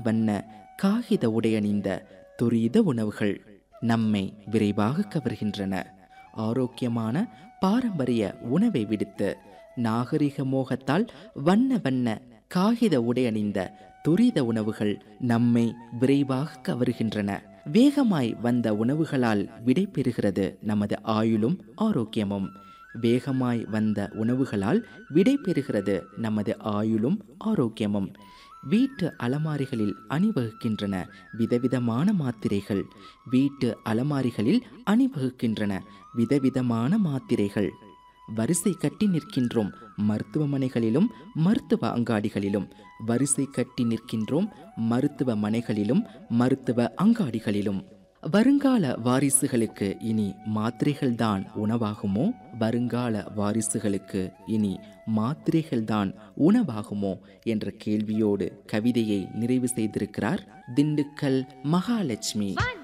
வண்ண காகித உடையணிந்த துரித உணவுகள் நம்மை விரைவாக கவர்கின்றன ஆரோக்கியமான பாரம்பரிய உணவை விடுத்து நாகரிக மோகத்தால் வண்ண வண்ண காகித உடையணிந்த துரித உணவுகள் நம்மை விரைவாக கவருகின்றன வேகமாய் வந்த உணவுகளால் விடை பெறுகிறது நமது ஆயுளும் ஆரோக்கியமும் வேகமாய் வந்த உணவுகளால் விடை பெறுகிறது நமது ஆயுளும் ஆரோக்கியமும் வீட்டு அலமாரிகளில் அணிவகுக்கின்றன விதவிதமான மாத்திரைகள் வீட்டு அலமாரிகளில் அணிவகுக்கின்றன விதவிதமான மாத்திரைகள் வரிசை கட்டி நிற்கின்றோம் மருத்துவமனைகளிலும் மருத்துவ அங்காடிகளிலும் வரிசை கட்டி நிற்கின்றோம் மருத்துவமனைகளிலும் மருத்துவ அங்காடிகளிலும் வருங்கால வாரிசுகளுக்கு இனி மாத்திரைகள்தான் உணவாகுமோ வருங்கால வாரிசுகளுக்கு இனி மாத்திரைகள்தான் உணவாகுமோ என்ற கேள்வியோடு கவிதையை நிறைவு செய்திருக்கிறார் திண்டுக்கல் மகாலட்சுமி One,